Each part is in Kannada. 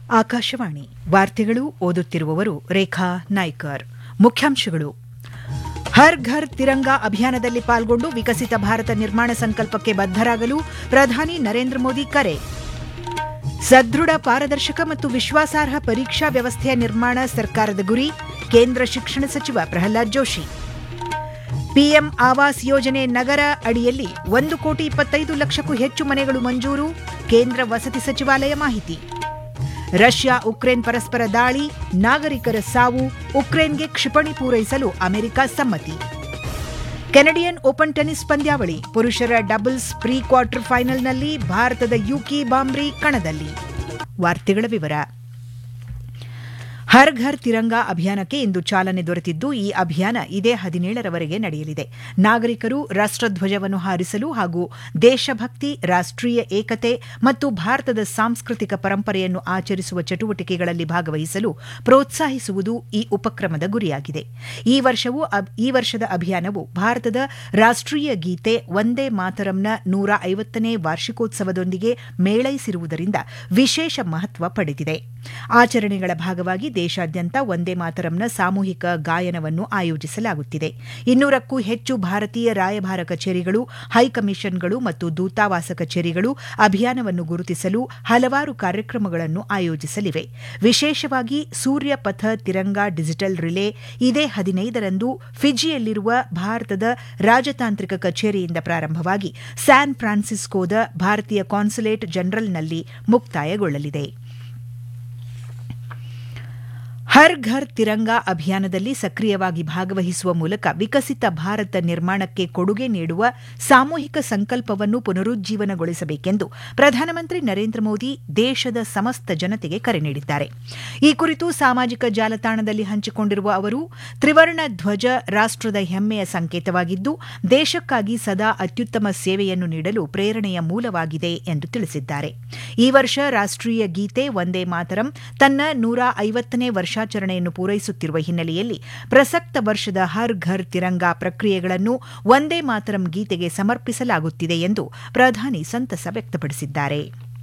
ಆಕಾಶವಾಣಿ ವಾರ್ತೆಗಳು ಓದುತ್ತಿರುವವರು ರೇಖಾ ನಾಯ್ಕರ್ ಮುಖ್ಯಾಂಶಗಳು ಹರ್ ಘರ್ ತಿರಂಗಾ ಅಭಿಯಾನದಲ್ಲಿ ಪಾಲ್ಗೊಂಡು ವಿಕಸಿತ ಭಾರತ ನಿರ್ಮಾಣ ಸಂಕಲ್ಪಕ್ಕೆ ಬದ್ಧರಾಗಲು ಪ್ರಧಾನಿ ನರೇಂದ್ರ ಮೋದಿ ಕರೆ ಸದೃಢ ಪಾರದರ್ಶಕ ಮತ್ತು ವಿಶ್ವಾಸಾರ್ಹ ಪರೀಕ್ಷಾ ವ್ಯವಸ್ಥೆಯ ನಿರ್ಮಾಣ ಸರ್ಕಾರದ ಗುರಿ ಕೇಂದ್ರ ಶಿಕ್ಷಣ ಸಚಿವ ಪ್ರಹ್ಲಾದ್ ಜೋಶಿ ಪಿಎಂ ಆವಾಸ್ ಯೋಜನೆ ನಗರ ಅಡಿಯಲ್ಲಿ ಒಂದು ಕೋಟಿ ಇಪ್ಪತ್ತೈದು ಲಕ್ಷಕ್ಕೂ ಹೆಚ್ಚು ಮನೆಗಳು ಮಂಜೂರು ಕೇಂದ್ರ ವಸತಿ ಸಚಿವಾಲಯ ಮಾಹಿತಿ ರಷ್ಯಾ ಉಕ್ರೇನ್ ಪರಸ್ಪರ ದಾಳಿ ನಾಗರಿಕರ ಸಾವು ಉಕ್ರೇನ್ಗೆ ಕ್ಷಿಪಣಿ ಪೂರೈಸಲು ಅಮೆರಿಕ ಸಮ್ಮತಿ ಕೆನಡಿಯನ್ ಓಪನ್ ಟೆನಿಸ್ ಪಂದ್ಯಾವಳಿ ಪುರುಷರ ಡಬಲ್ಸ್ ಪ್ರೀ ಕ್ವಾರ್ಟರ್ ಫೈನಲ್ನಲ್ಲಿ ಭಾರತದ ಯುಕಿ ಬಾಂಬ್ರಿ ಕಣದಲ್ಲಿ ವಾರ್ತೆಗಳ ವಿವರ ಹರ್ ಘರ್ ತಿರಂಗಾ ಅಭಿಯಾನಕ್ಕೆ ಇಂದು ಚಾಲನೆ ದೊರೆತಿದ್ದು ಈ ಅಭಿಯಾನ ಇದೇ ಹದಿನೇಳರವರೆಗೆ ನಡೆಯಲಿದೆ ನಾಗರಿಕರು ರಾಷ್ಟಧ್ವಜವನ್ನು ಹಾರಿಸಲು ಹಾಗೂ ದೇಶಭಕ್ತಿ ರಾಷ್ಟೀಯ ಏಕತೆ ಮತ್ತು ಭಾರತದ ಸಾಂಸ್ಕೃತಿಕ ಪರಂಪರೆಯನ್ನು ಆಚರಿಸುವ ಚಟುವಟಿಕೆಗಳಲ್ಲಿ ಭಾಗವಹಿಸಲು ಪ್ರೋತ್ಸಾಹಿಸುವುದು ಈ ಉಪಕ್ರಮದ ಗುರಿಯಾಗಿದೆ ಈ ವರ್ಷವೂ ಈ ವರ್ಷದ ಅಭಿಯಾನವು ಭಾರತದ ರಾಷ್ಟೀಯ ಗೀತೆ ವಂದೇ ಮಾತರಂನ ನೂರ ಐವತ್ತನೇ ವಾರ್ಷಿಕೋತ್ಸವದೊಂದಿಗೆ ಮೇಳೈಸಿರುವುದರಿಂದ ವಿಶೇಷ ಮಹತ್ವ ಪಡೆದಿದೆ ಆಚರಣೆಗಳ ಭಾಗವಾಗಿ ದೇಶಾದ್ಯಂತ ವಂದೇ ಮಾತರಂನ ಸಾಮೂಹಿಕ ಗಾಯನವನ್ನು ಆಯೋಜಿಸಲಾಗುತ್ತಿದೆ ಇನ್ನೂರಕ್ಕೂ ಹೆಚ್ಚು ಭಾರತೀಯ ರಾಯಭಾರ ಕಚೇರಿಗಳು ಹೈಕಮಿಷನ್ಗಳು ಮತ್ತು ದೂತಾವಾಸ ಕಚೇರಿಗಳು ಅಭಿಯಾನವನ್ನು ಗುರುತಿಸಲು ಹಲವಾರು ಕಾರ್ಯಕ್ರಮಗಳನ್ನು ಆಯೋಜಿಸಲಿವೆ ವಿಶೇಷವಾಗಿ ಸೂರ್ಯ ಪಥ ತಿರಂಗಾ ಡಿಜಿಟಲ್ ರಿಲೇ ಇದೇ ಹದಿನೈದರಂದು ಫಿಜಿಯಲ್ಲಿರುವ ಭಾರತದ ರಾಜತಾಂತ್ರಿಕ ಕಚೇರಿಯಿಂದ ಪ್ರಾರಂಭವಾಗಿ ಸ್ಯಾನ್ ಫ್ರಾನ್ಸಿಸ್ಕೋದ ಭಾರತೀಯ ಕಾನ್ಸುಲೇಟ್ ಜನರಲ್ನಲ್ಲಿ ಮುಕ್ತಾಯಗೊಳ್ಳಲಿದೆ ಹರ್ ಘರ್ ತಿರಂಗಾ ಅಭಿಯಾನದಲ್ಲಿ ಸಕ್ರಿಯವಾಗಿ ಭಾಗವಹಿಸುವ ಮೂಲಕ ವಿಕಸಿತ ಭಾರತ ನಿರ್ಮಾಣಕ್ಕೆ ಕೊಡುಗೆ ನೀಡುವ ಸಾಮೂಹಿಕ ಸಂಕಲ್ಪವನ್ನು ಪುನರುಜ್ಜೀವನಗೊಳಿಸಬೇಕೆಂದು ಪ್ರಧಾನಮಂತ್ರಿ ನರೇಂದ್ರ ಮೋದಿ ದೇಶದ ಸಮಸ್ತ ಜನತೆಗೆ ಕರೆ ನೀಡಿದ್ದಾರೆ ಈ ಕುರಿತು ಸಾಮಾಜಿಕ ಜಾಲತಾಣದಲ್ಲಿ ಹಂಚಿಕೊಂಡಿರುವ ಅವರು ತ್ರಿವರ್ಣ ಧ್ವಜ ರಾಷ್ಟದ ಹೆಮ್ಮೆಯ ಸಂಕೇತವಾಗಿದ್ದು ದೇಶಕ್ಕಾಗಿ ಸದಾ ಅತ್ಯುತ್ತಮ ಸೇವೆಯನ್ನು ನೀಡಲು ಪ್ರೇರಣೆಯ ಮೂಲವಾಗಿದೆ ಎಂದು ತಿಳಿಸಿದ್ದಾರೆ ಈ ವರ್ಷ ರಾಷ್ಟೀಯ ಗೀತೆ ವಂದೇ ಮಾತರಂ ತನ್ನ ನೂರ ಐವತ್ತನೇ ವರ್ಷಾಚರಣೆಯನ್ನು ಪೂರೈಸುತ್ತಿರುವ ಹಿನ್ನೆಲೆಯಲ್ಲಿ ಪ್ರಸಕ್ತ ವರ್ಷದ ಹರ್ ಘರ್ ತಿರಂಗಾ ಪ್ರಕ್ರಿಯೆಗಳನ್ನು ವಂದೇ ಮಾತರಂ ಗೀತೆಗೆ ಸಮರ್ಪಿಸಲಾಗುತ್ತಿದೆ ಎಂದು ಪ್ರಧಾನಿ ಸಂತಸ ವ್ಯಕ್ತಪಡಿಸಿದ್ದಾರೆ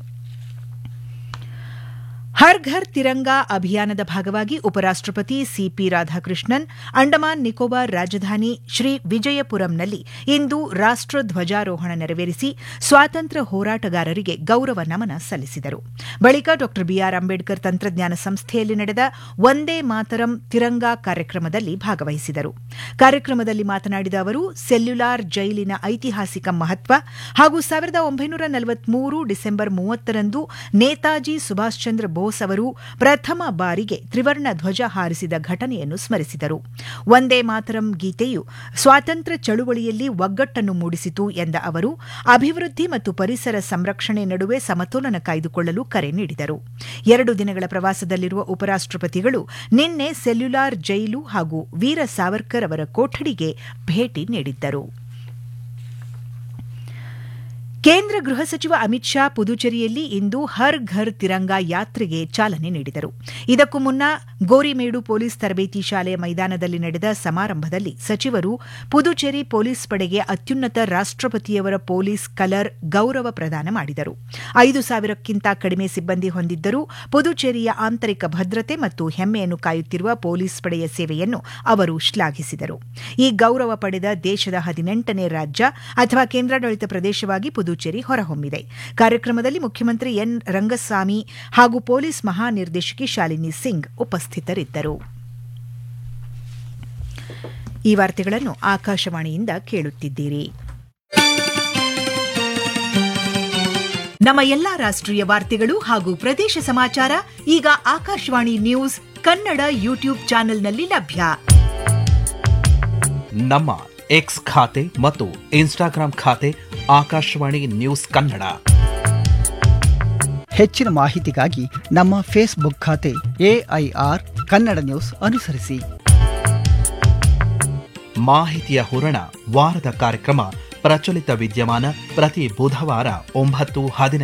ಹರ್ ಘರ್ ತಿರಂಗಾ ಅಭಿಯಾನದ ಭಾಗವಾಗಿ ಉಪರಾಷ್ಟಪತಿ ಸಿಪಿ ರಾಧಾಕೃಷ್ಣನ್ ಅಂಡಮಾನ್ ನಿಕೋಬಾರ್ ರಾಜಧಾನಿ ಶ್ರೀ ವಿಜಯಪುರಂನಲ್ಲಿ ಇಂದು ರಾಷ್ಟ ಧ್ವಜಾರೋಹಣ ನೆರವೇರಿಸಿ ಸ್ವಾತಂತ್ರ್ಯ ಹೋರಾಟಗಾರರಿಗೆ ಗೌರವ ನಮನ ಸಲ್ಲಿಸಿದರು ಬಳಿಕ ಡಾ ಬಿಆರ್ ಅಂಬೇಡ್ಕರ್ ತಂತ್ರಜ್ಞಾನ ಸಂಸ್ಥೆಯಲ್ಲಿ ನಡೆದ ವಂದೇ ಮಾತರಂ ತಿರಂಗಾ ಕಾರ್ಯಕ್ರಮದಲ್ಲಿ ಭಾಗವಹಿಸಿದರು ಕಾರ್ಯಕ್ರಮದಲ್ಲಿ ಮಾತನಾಡಿದ ಅವರು ಸೆಲ್ಯುಲಾರ್ ಜೈಲಿನ ಐತಿಹಾಸಿಕ ಮಹತ್ವ ಹಾಗೂ ಸಾವಿರದ ಒಂಬೈನೂರ ನಲವತ್ಮೂರು ಡಿಸೆಂಬರ್ ಮೂವತ್ತರಂದು ನೇತಾಜಿ ಸುಭಾಷ್ ಚಂದ್ರ ಬೋಸ್ ಅವರು ಪ್ರಥಮ ಬಾರಿಗೆ ತ್ರಿವರ್ಣ ಧ್ವಜ ಹಾರಿಸಿದ ಘಟನೆಯನ್ನು ಸ್ಮರಿಸಿದರು ವಂದೇ ಮಾತರಂ ಗೀತೆಯು ಸ್ವಾತಂತ್ರ್ಯ ಚಳುವಳಿಯಲ್ಲಿ ಒಗ್ಗಟ್ಟನ್ನು ಮೂಡಿಸಿತು ಎಂದ ಅವರು ಅಭಿವೃದ್ಧಿ ಮತ್ತು ಪರಿಸರ ಸಂರಕ್ಷಣೆ ನಡುವೆ ಸಮತೋಲನ ಕಾಯ್ದುಕೊಳ್ಳಲು ಕರೆ ನೀಡಿದರು ಎರಡು ದಿನಗಳ ಪ್ರವಾಸದಲ್ಲಿರುವ ಉಪರಾಷ್ಟಪತಿಗಳು ನಿನ್ನೆ ಸೆಲ್ಯುಲಾರ್ ಜೈಲು ಹಾಗೂ ವೀರ ಸಾವರ್ಕರ್ ಅವರ ಕೊಠಡಿಗೆ ಭೇಟಿ ನೀಡಿದ್ದರು ಕೇಂದ್ರ ಗೃಹ ಸಚಿವ ಅಮಿತ್ ಶಾ ಪುದುಚೇರಿಯಲ್ಲಿ ಇಂದು ಹರ್ ಘರ್ ತಿರಂಗಾ ಯಾತ್ರೆಗೆ ಚಾಲನೆ ನೀಡಿದರು ಇದಕ್ಕೂ ಮುನ್ನ ಗೋರಿಮೇಡು ಪೊಲೀಸ್ ತರಬೇತಿ ಶಾಲೆಯ ಮೈದಾನದಲ್ಲಿ ನಡೆದ ಸಮಾರಂಭದಲ್ಲಿ ಸಚಿವರು ಪುದುಚೇರಿ ಪೊಲೀಸ್ ಪಡೆಗೆ ಅತ್ಯುನ್ನತ ರಾಷ್ಟಪತಿಯವರ ಪೊಲೀಸ್ ಕಲರ್ ಗೌರವ ಪ್ರದಾನ ಮಾಡಿದರು ಐದು ಸಾವಿರಕ್ಕಿಂತ ಕಡಿಮೆ ಸಿಬ್ಬಂದಿ ಹೊಂದಿದ್ದರೂ ಪುದುಚೇರಿಯ ಆಂತರಿಕ ಭದ್ರತೆ ಮತ್ತು ಹೆಮ್ಮೆಯನ್ನು ಕಾಯುತ್ತಿರುವ ಪೊಲೀಸ್ ಪಡೆಯ ಸೇವೆಯನ್ನು ಅವರು ಶ್ಲಾಘಿಸಿದರು ಈ ಗೌರವ ಪಡೆದ ದೇಶದ ಹದಿನೆಂಟನೇ ರಾಜ್ಯ ಅಥವಾ ಕೇಂದ್ರಾಡಳಿತ ಪ್ರದೇಶವಾಗಿ ಪುದುಚೇರಿ ಹೊರಹೊಮ್ಮಿದೆ ಕಾರ್ಯಕ್ರಮದಲ್ಲಿ ಮುಖ್ಯಮಂತ್ರಿ ಎನ್ ರಂಗಸ್ವಾಮಿ ಹಾಗೂ ಪೊಲೀಸ್ ಮಹಾನಿರ್ದೇಶಕಿ ಶಾಲಿನಿ ಸಿಂಗ್ ಉಪಸ್ಥಿತರಿದ್ದರು ಈ ವಾರ್ತೆಗಳನ್ನು ಆಕಾಶವಾಣಿಯಿಂದ ಕೇಳುತ್ತಿದ್ದೀರಿ ನಮ್ಮ ಎಲ್ಲಾ ರಾಷ್ಟ್ರೀಯ ವಾರ್ತೆಗಳು ಹಾಗೂ ಪ್ರದೇಶ ಸಮಾಚಾರ ಈಗ ಆಕಾಶವಾಣಿ ನ್ಯೂಸ್ ಕನ್ನಡ ಯೂಟ್ಯೂಬ್ ಚಾನೆಲ್ನಲ್ಲಿ ಲಭ್ಯ ನಮ್ಮ ಎಕ್ಸ್ ಖಾತೆ ಮತ್ತು ಇನ್ಸ್ಟಾಗ್ರಾಂ ಖಾತೆ ಆಕಾಶವಾಣಿ ನ್ಯೂಸ್ ಕನ್ನಡ ಹೆಚ್ಚಿನ ಮಾಹಿತಿಗಾಗಿ ನಮ್ಮ ಫೇಸ್ಬುಕ್ ಖಾತೆ ಎಐಆರ್ ಕನ್ನಡ ನ್ಯೂಸ್ ಅನುಸರಿಸಿ ಮಾಹಿತಿಯ ಹೂರಣ ವಾರದ ಕಾರ್ಯಕ್ರಮ ಪ್ರಚಲಿತ ವಿದ್ಯಮಾನ ಪ್ರತಿ ಬುಧವಾರ ಒಂಬತ್ತು ಹದಿನೈದು